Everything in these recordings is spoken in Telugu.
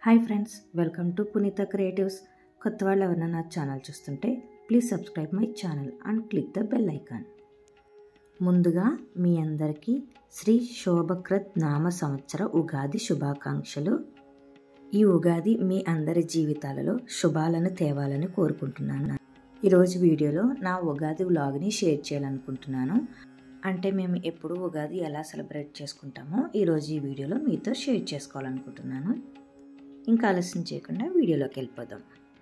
hi friends welcome to Punitha creatives కొత్త వాళ్ళు ఎవరైనా నా ఛానల్ చూస్తుంటే please subscribe my channel and click the bell icon ముందుగా మీ అందరికీ శ్రీ శోభకృత్ నామ సంవత్సర ఉగాది శుభాకాంక్షలు ఈ ఉగాది మీ అందరి జీవితాలలో శుభాలను తేవాలని కోరుకుంటున్నాను ఈరోజు వీడియోలో నా ఉగాది వ్లాగ్ని షేర్ చేయాలనుకుంటున్నాను అంటే మేము ఎప్పుడు ఉగాది ఎలా సెలబ్రేట్ చేసుకుంటామో ఈరోజు ఈ వీడియోలో మీతో షేర్ చేసుకోవాలనుకుంటున్నాను ఇంకా ఆలస్యం చేయకుండా వీడియోలోకి వెళ్ళిపోదాం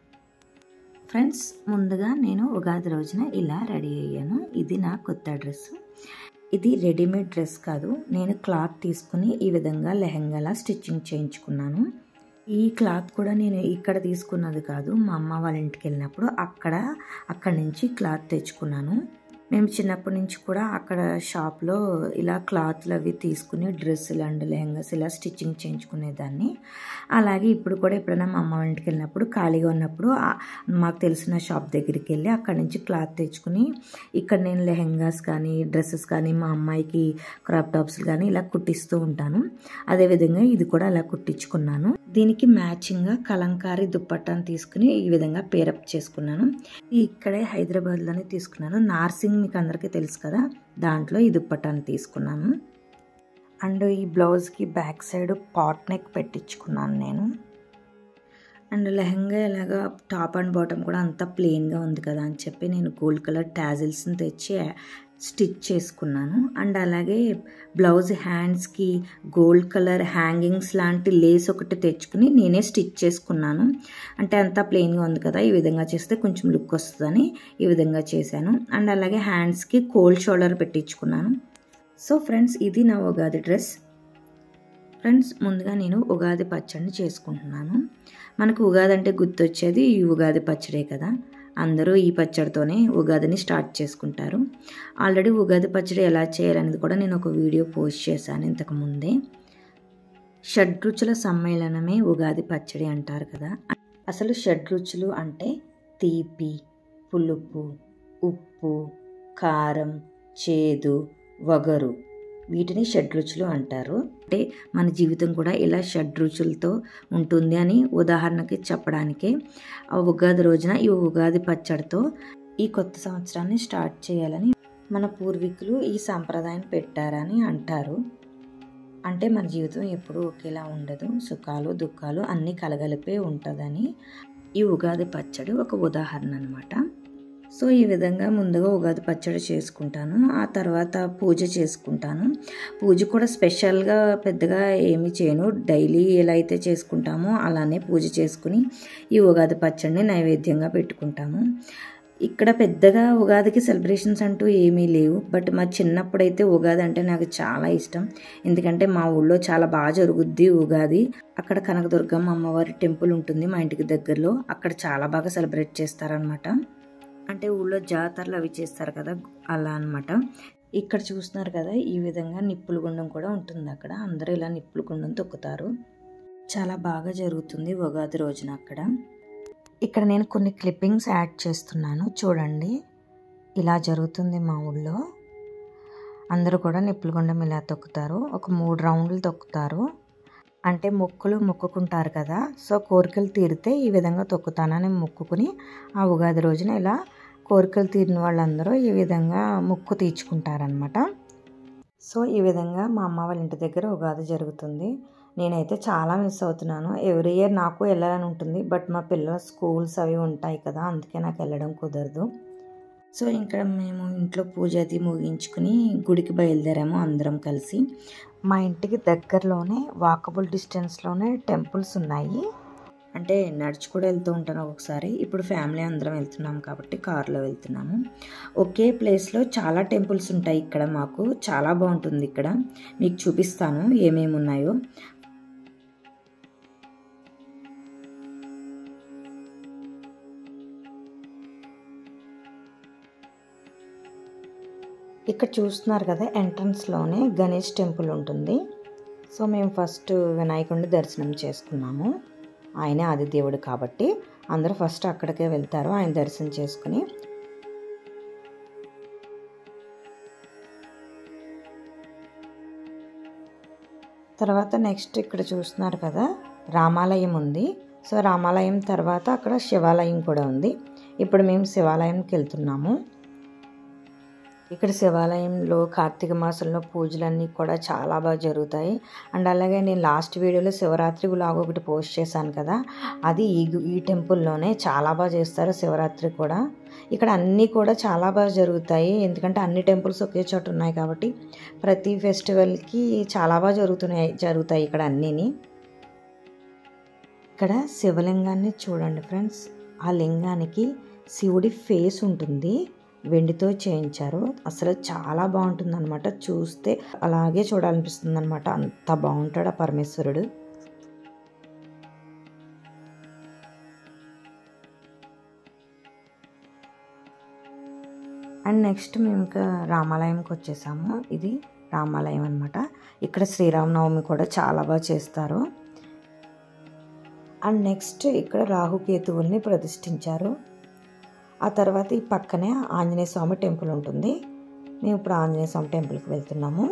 ఫ్రెండ్స్ ముందుగా నేను ఉగాది రోజున ఇలా రెడీ అయ్యాను ఇది నా కొత్త డ్రెస్ ఇది రెడీమేడ్ డ్రెస్ కాదు నేను క్లాత్ తీసుకుని ఈ విధంగా లెహంగాలా స్టిచ్చింగ్ చేయించుకున్నాను ఈ క్లాత్ కూడా నేను ఇక్కడ తీసుకున్నది కాదు మా అమ్మ వాళ్ళ ఇంటికి వెళ్ళినప్పుడు అక్కడ అక్కడి నుంచి క్లాత్ తెచ్చుకున్నాను మేము చిన్నప్పటి నుంచి కూడా అక్కడ షాప్లో ఇలా క్లాత్లు అవి తీసుకుని డ్రెస్సులు అండ్ లెహంగాస్ ఇలా స్టిచ్చింగ్ చేయించుకునేదాన్ని అలాగే ఇప్పుడు కూడా ఎప్పుడైనా మా అమ్మ ఇంటికి వెళ్ళినప్పుడు ఖాళీగా ఉన్నప్పుడు మాకు తెలిసిన షాప్ దగ్గరికి వెళ్ళి అక్కడి నుంచి క్లాత్ తెచ్చుకుని ఇక్కడ నేను లెహంగాస్ కానీ డ్రెస్సెస్ కానీ మా అమ్మాయికి క్రాప్ టాప్స్ కానీ ఇలా కుట్టిస్తూ ఉంటాను అదేవిధంగా ఇది కూడా అలా కుట్టించుకున్నాను దీనికి మ్యాచింగ్గా కలంకారీ దుప్పట్టాను తీసుకుని ఈ విధంగా పేరప్ చేసుకున్నాను ఇక్కడే హైదరాబాద్లోనే తీసుకున్నాను నార్సింగ్ మీకు అందరికీ తెలుసు కదా దాంట్లో ఈ దుప్పట్టాను తీసుకున్నాను అండ్ ఈ బ్లౌజ్కి బ్యాక్ సైడ్ పాట్ నెక్ పెట్టించుకున్నాను నేను అండ్ లెహంగా ఇలాగా టాప్ అండ్ బాటమ్ కూడా అంతా ప్లెయిన్గా ఉంది కదా అని చెప్పి నేను గోల్డ్ కలర్ టాజిల్స్ని తెచ్చి స్టిచ్ చేసుకున్నాను అండ్ అలాగే బ్లౌజ్ హ్యాండ్స్కి గోల్డ్ కలర్ హ్యాంగింగ్స్ లాంటి లేస్ ఒకటి తెచ్చుకుని నేనే స్టిచ్ చేసుకున్నాను అంటే అంతా ప్లెయిన్గా ఉంది కదా ఈ విధంగా చేస్తే కొంచెం లుక్ వస్తుందని ఈ విధంగా చేశాను అండ్ అలాగే హ్యాండ్స్కి కోల్డ్ షోల్డర్ పెట్టించుకున్నాను సో ఫ్రెండ్స్ ఇది నా ఉగాది డ్రెస్ ఫ్రెండ్స్ ముందుగా నేను ఉగాది పచ్చడిని చేసుకుంటున్నాను మనకు ఉగాది అంటే గుర్తొచ్చేది ఈ ఉగాది పచ్చడే కదా అందరూ ఈ పచ్చడితోనే ఉగాదిని స్టార్ట్ చేసుకుంటారు ఆల్రెడీ ఉగాది పచ్చడి ఎలా చేయాలనేది కూడా నేను ఒక వీడియో పోస్ట్ చేశాను ఇంతకు ముందే షడ్రుచుల సమ్మేళనమే ఉగాది పచ్చడి అంటారు కదా అసలు షడ్రుచులు అంటే తీపి పులుపు ఉప్పు కారం చేదు వగరు వీటిని షడ్రుచులు అంటారు అంటే మన జీవితం కూడా ఇలా షడ్రుచులతో ఉంటుంది అని ఉదాహరణకి చెప్పడానికే ఉగాది రోజున ఈ ఉగాది పచ్చడితో ఈ కొత్త సంవత్సరాన్ని స్టార్ట్ చేయాలని మన పూర్వీకులు ఈ సాంప్రదాయం పెట్టారని అంటారు అంటే మన జీవితం ఎప్పుడూ ఒకేలా ఉండదు సుఖాలు దుఃఖాలు అన్నీ కలగలిపే ఉంటుందని ఈ ఉగాది పచ్చడి ఒక ఉదాహరణ అనమాట సో ఈ విధంగా ముందుగా ఉగాది పచ్చడి చేసుకుంటాను ఆ తర్వాత పూజ చేసుకుంటాను పూజ కూడా స్పెషల్గా పెద్దగా ఏమి చేయను డైలీ ఎలా అయితే చేసుకుంటామో అలానే పూజ చేసుకుని ఈ ఉగాది పచ్చడిని నైవేద్యంగా పెట్టుకుంటాము ఇక్కడ పెద్దగా ఉగాదికి సెలబ్రేషన్స్ అంటూ ఏమీ లేవు బట్ మా చిన్నప్పుడైతే ఉగాది అంటే నాకు చాలా ఇష్టం ఎందుకంటే మా ఊళ్ళో చాలా బాగా జరుగుద్ది ఉగాది అక్కడ కనకదుర్గమ్మ అమ్మవారి టెంపుల్ ఉంటుంది మా ఇంటికి దగ్గరలో అక్కడ చాలా బాగా సెలబ్రేట్ చేస్తారనమాట అంటే ఊళ్ళో జాతరలు అవి చేస్తారు కదా అలా అనమాట ఇక్కడ చూస్తున్నారు కదా ఈ విధంగా నిప్పుల గుండం కూడా ఉంటుంది అక్కడ అందరూ ఇలా నిప్పుల గుండం తొక్కుతారు చాలా బాగా జరుగుతుంది ఉగాది రోజున అక్కడ ఇక్కడ నేను కొన్ని క్లిప్పింగ్స్ యాడ్ చేస్తున్నాను చూడండి ఇలా జరుగుతుంది మా ఊళ్ళో అందరూ కూడా నిప్పుల గుండం ఇలా తొక్కుతారు ఒక మూడు రౌండ్లు తొక్కుతారు అంటే మొక్కులు మొక్కుకుంటారు కదా సో కోరికలు తీరితే ఈ విధంగా తొక్కుతానని మొక్కుకుని ఆ ఉగాది రోజున ఇలా కోరికలు తీరిన వాళ్ళందరూ ఈ విధంగా మొక్కు తీర్చుకుంటారనమాట సో ఈ విధంగా మా అమ్మ వాళ్ళ ఇంటి దగ్గర ఉగాది జరుగుతుంది నేనైతే చాలా మిస్ అవుతున్నాను ఎవ్రీ ఇయర్ నాకు వెళ్ళాలని ఉంటుంది బట్ మా పిల్లల స్కూల్స్ అవి ఉంటాయి కదా అందుకే నాకు వెళ్ళడం కుదరదు సో ఇక్కడ మేము ఇంట్లో పూజ అది ముగించుకుని గుడికి బయలుదేరాము అందరం కలిసి మా ఇంటికి దగ్గరలోనే వాకబుల్ డిస్టెన్స్లోనే టెంపుల్స్ ఉన్నాయి అంటే నడుచు కూడా వెళ్తూ ఉంటాను ఒకసారి ఇప్పుడు ఫ్యామిలీ అందరం వెళ్తున్నాం కాబట్టి కారులో వెళ్తున్నాము ఒకే ప్లేస్లో చాలా టెంపుల్స్ ఉంటాయి ఇక్కడ మాకు చాలా బాగుంటుంది ఇక్కడ మీకు చూపిస్తాను ఏమేమి ఉన్నాయో ఇక్కడ చూస్తున్నారు కదా ఎంట్రన్స్లోనే గణేష్ టెంపుల్ ఉంటుంది సో మేము ఫస్ట్ వినాయకుడిని దర్శనం చేసుకున్నాము ఆయనే ఆది దేవుడు కాబట్టి అందరూ ఫస్ట్ అక్కడికే వెళ్తారు ఆయన దర్శనం చేసుకుని తర్వాత నెక్స్ట్ ఇక్కడ చూస్తున్నారు కదా రామాలయం ఉంది సో రామాలయం తర్వాత అక్కడ శివాలయం కూడా ఉంది ఇప్పుడు మేము శివాలయంకి వెళ్తున్నాము ఇక్కడ శివాలయంలో కార్తీక మాసంలో పూజలన్నీ కూడా చాలా బాగా జరుగుతాయి అండ్ అలాగే నేను లాస్ట్ వీడియోలో శివరాత్రి లాగా ఒకటి పోస్ట్ చేశాను కదా అది ఈ ఈ టెంపుల్లోనే చాలా బాగా చేస్తారు శివరాత్రి కూడా ఇక్కడ అన్నీ కూడా చాలా బాగా జరుగుతాయి ఎందుకంటే అన్ని టెంపుల్స్ ఒకే చోట ఉన్నాయి కాబట్టి ప్రతి ఫెస్టివల్కి చాలా బాగా జరుగుతున్నాయి జరుగుతాయి ఇక్కడ అన్నీని ఇక్కడ శివలింగాన్ని చూడండి ఫ్రెండ్స్ ఆ లింగానికి శివుడి ఫేస్ ఉంటుంది వెండితో చేయించారు అసలు చాలా బాగుంటుంది అనమాట చూస్తే అలాగే చూడాలనిపిస్తుంది అనమాట అంత బాగుంటాడు ఆ పరమేశ్వరుడు అండ్ నెక్స్ట్ మేము ఇంకా రామాలయంకి వచ్చేసాము ఇది రామాలయం అనమాట ఇక్కడ శ్రీరామనవమి కూడా చాలా బాగా చేస్తారు అండ్ నెక్స్ట్ ఇక్కడ రాహుకేతువుల్ని ప్రతిష్ఠించారు ఆ తర్వాత ఈ పక్కనే ఆంజనేయ స్వామి టెంపుల్ ఉంటుంది మేము ఇప్పుడు ఆంజనేయ స్వామి టెంపుల్కి వెళ్తున్నాము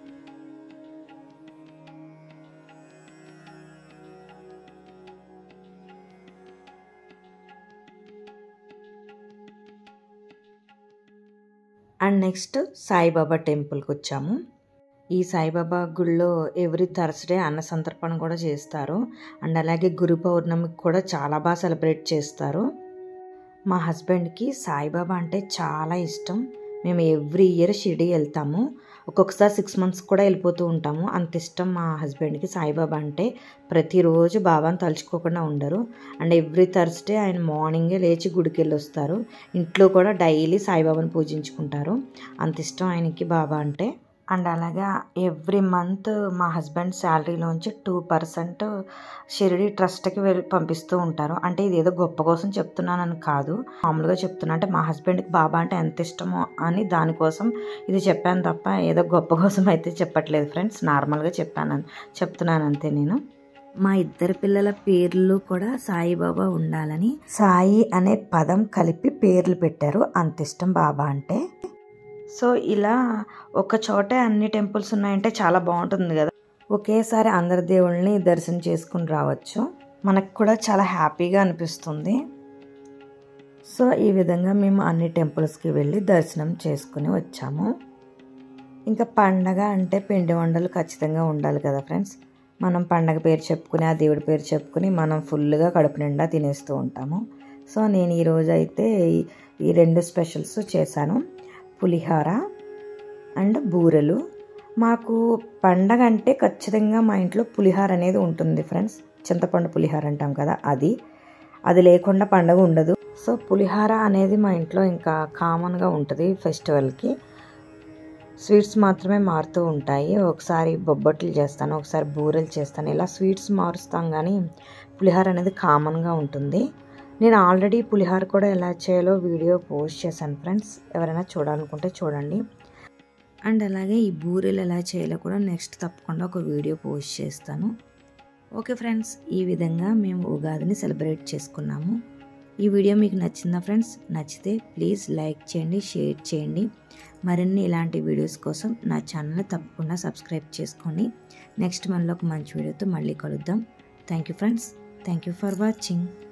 అండ్ నెక్స్ట్ సాయిబాబా టెంపుల్కి వచ్చాము ఈ సాయిబాబా గుళ్ళో ఎవ్రీ థర్స్డే అన్న సంతర్పణ కూడా చేస్తారు అండ్ అలాగే గురు పౌర్ణమికి కూడా చాలా బాగా సెలబ్రేట్ చేస్తారు మా హస్బెండ్కి సాయిబాబా అంటే చాలా ఇష్టం మేము ఎవ్రీ ఇయర్ షిరిడి వెళ్తాము ఒక్కొక్కసారి సిక్స్ మంత్స్ కూడా వెళ్ళిపోతూ ఉంటాము అంత ఇష్టం మా హస్బెండ్కి సాయిబాబా అంటే ప్రతిరోజు బాబాని తలుచుకోకుండా ఉండరు అండ్ ఎవ్రీ థర్స్డే ఆయన మార్నింగే లేచి గుడికి వెళ్ళి వస్తారు ఇంట్లో కూడా డైలీ సాయిబాబాని పూజించుకుంటారు అంత ఇష్టం ఆయనకి బాబా అంటే అండ్ అలాగా ఎవ్రీ మంత్ మా హస్బెండ్ శాలరీలోంచి టూ పర్సెంట్ షిరిడి ట్రస్ట్కి వెళ్ళి పంపిస్తూ ఉంటారు అంటే ఇది ఏదో గొప్ప కోసం చెప్తున్నానని కాదు మామూలుగా చెప్తున్నా అంటే మా హస్బెండ్కి బాబా అంటే ఎంత ఇష్టమో అని దానికోసం ఇది చెప్పాను తప్ప ఏదో గొప్ప కోసం అయితే చెప్పట్లేదు ఫ్రెండ్స్ నార్మల్గా చెప్పాను చెప్తున్నాను అంతే నేను మా ఇద్దరు పిల్లల పేర్లు కూడా సాయిబాబా ఉండాలని సాయి అనే పదం కలిపి పేర్లు పెట్టారు అంత ఇష్టం బాబా అంటే సో ఇలా ఒక చోటే అన్ని టెంపుల్స్ ఉన్నాయంటే చాలా బాగుంటుంది కదా ఒకేసారి అందరి దేవుళ్ళని దర్శనం చేసుకుని రావచ్చు మనకు కూడా చాలా హ్యాపీగా అనిపిస్తుంది సో ఈ విధంగా మేము అన్ని టెంపుల్స్కి వెళ్ళి దర్శనం చేసుకుని వచ్చాము ఇంకా పండగ అంటే పిండి వంటలు ఖచ్చితంగా ఉండాలి కదా ఫ్రెండ్స్ మనం పండగ పేరు చెప్పుకుని ఆ దేవుడి పేరు చెప్పుకుని మనం ఫుల్గా కడుపు నిండా తినేస్తూ ఉంటాము సో నేను ఈరోజు అయితే ఈ రెండు స్పెషల్స్ చేశాను పులిహార అండ్ బూరెలు మాకు పండగ అంటే ఖచ్చితంగా మా ఇంట్లో పులిహార అనేది ఉంటుంది ఫ్రెండ్స్ చింతపండు పులిహార అంటాం కదా అది అది లేకుండా పండగ ఉండదు సో పులిహార అనేది మా ఇంట్లో ఇంకా కామన్గా ఉంటుంది ఫెస్టివల్కి స్వీట్స్ మాత్రమే మారుతూ ఉంటాయి ఒకసారి బొబ్బట్లు చేస్తాను ఒకసారి బూరెలు చేస్తాను ఇలా స్వీట్స్ మారుస్తాం కానీ పులిహార అనేది కామన్గా ఉంటుంది నేను ఆల్రెడీ పులిహార కూడా ఎలా చేయాలో వీడియో పోస్ట్ చేశాను ఫ్రెండ్స్ ఎవరైనా చూడాలనుకుంటే చూడండి అండ్ అలాగే ఈ బూరెలు ఎలా చేయాలో కూడా నెక్స్ట్ తప్పకుండా ఒక వీడియో పోస్ట్ చేస్తాను ఓకే ఫ్రెండ్స్ ఈ విధంగా మేము ఉగాదిని సెలబ్రేట్ చేసుకున్నాము ఈ వీడియో మీకు నచ్చిందా ఫ్రెండ్స్ నచ్చితే ప్లీజ్ లైక్ చేయండి షేర్ చేయండి మరిన్ని ఇలాంటి వీడియోస్ కోసం నా ఛానల్ని తప్పకుండా సబ్స్క్రైబ్ చేసుకోండి నెక్స్ట్ మనలో ఒక మంచి వీడియోతో మళ్ళీ కలుద్దాం thank you friends thank you for watching